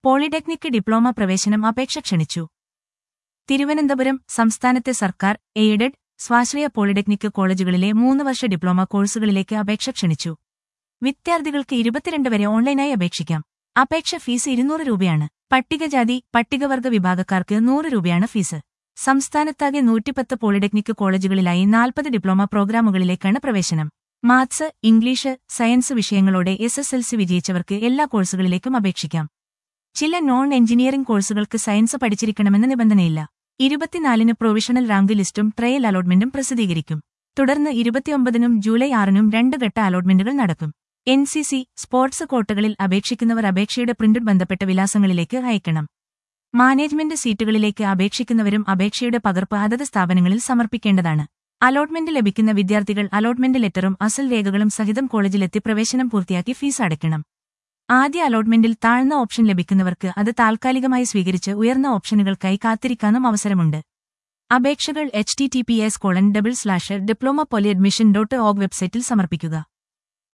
polytechnic diploma പ്രവേശനം അപേക്ഷ ക്ഷണിച്ചു തിരുവനന്തപുരം സംസ്ഥാനത്തെ സർക്കാർ എയ്ഡഡ് സ്വാശ്രയ പോളിടെക്നിക് കോളേജുകളിലെ മൂന്ന് വർഷ ഡിപ്ലോമ കോഴ്സുകളിലേക്ക് അപേക്ഷ ക്ഷണിച്ചു വിദ്യാർത്ഥികൾക്ക് ഇരുപത്തിരണ്ട് വരെ ഓൺലൈനായി അപേക്ഷിക്കാം അപേക്ഷ ഫീസ് ഇരുന്നൂറ് രൂപയാണ് പട്ടികജാതി പട്ടികവർഗ വിഭാഗക്കാർക്ക് നൂറ് രൂപയാണ് ഫീസ് സംസ്ഥാനത്താകെ നൂറ്റിപ്പത്ത് പോളിടെക്നിക് കോളേജുകളിലായി നാൽപ്പത് ഡിപ്ലോമ പ്രോഗ്രാമുകളിലേക്കാണ് പ്രവേശനം മാത്സ് ഇംഗ്ലീഷ് സയൻസ് വിഷയങ്ങളോടെ എസ് എസ് എൽ സി വിജയിച്ചവർക്ക് എല്ലാ കോഴ്സുകളിലേക്കും അപേക്ഷിക്കാം ചില നോൺ എഞ്ചിനീയറിംഗ് കോഴ്സുകൾക്ക് സയൻസ് പഠിച്ചിരിക്കണമെന്ന നിബന്ധനയില്ല ഇരുപത്തിനാലിന് പ്രൊവിഷണൽ റാങ്ക് ലിസ്റ്റും ട്രയൽ അലോട്ട്മെന്റും പ്രസിദ്ധീകരിക്കും തുടർന്ന് ഇരുപത്തിയൊമ്പതിനും ജൂലൈ ആറിനും രണ്ട് ഘട്ട അലോട്ട്മെന്റുകൾ നടക്കും എൻ സി സി സ്പോർട്സ് കോട്ടകളിൽ അപേക്ഷിക്കുന്നവർ അപേക്ഷയുടെ പ്രിന്റഡ് ബന്ധപ്പെട്ട വിലാസങ്ങളിലേക്ക് അയക്കണം മാനേജ്മെന്റ് സീറ്റുകളിലേക്ക് അപേക്ഷിക്കുന്നവരും അപേക്ഷയുടെ പകർപ്പ് അതത് സ്ഥാപനങ്ങളിൽ സമർപ്പിക്കേണ്ടതാണ് അലോട്ട്മെന്റ് ലഭിക്കുന്ന വിദ്യാർത്ഥികൾ അലോട്ട്മെന്റ് ലെറ്ററും അസൽ രേഖകളും സഹിതം കോളേജിലെത്തി പ്രവേശനം പൂർത്തിയാക്കി ഫീസ് അടയ്ക്കണം ആദ്യ അലോട്ട്മെന്റിൽ താഴ്ന്ന ഓപ്ഷൻ ലഭിക്കുന്നവർക്ക് അത് താൽക്കാലികമായി സ്വീകരിച്ച് ഉയർന്ന ഓപ്ഷനുകൾക്കായി കാത്തിരിക്കാനും അവസരമുണ്ട് അപേക്ഷകൾ H T T P S colon double slash diploma poly admission dot org വെബ്സൈറ്റിൽ സമർപ്പിക്കുക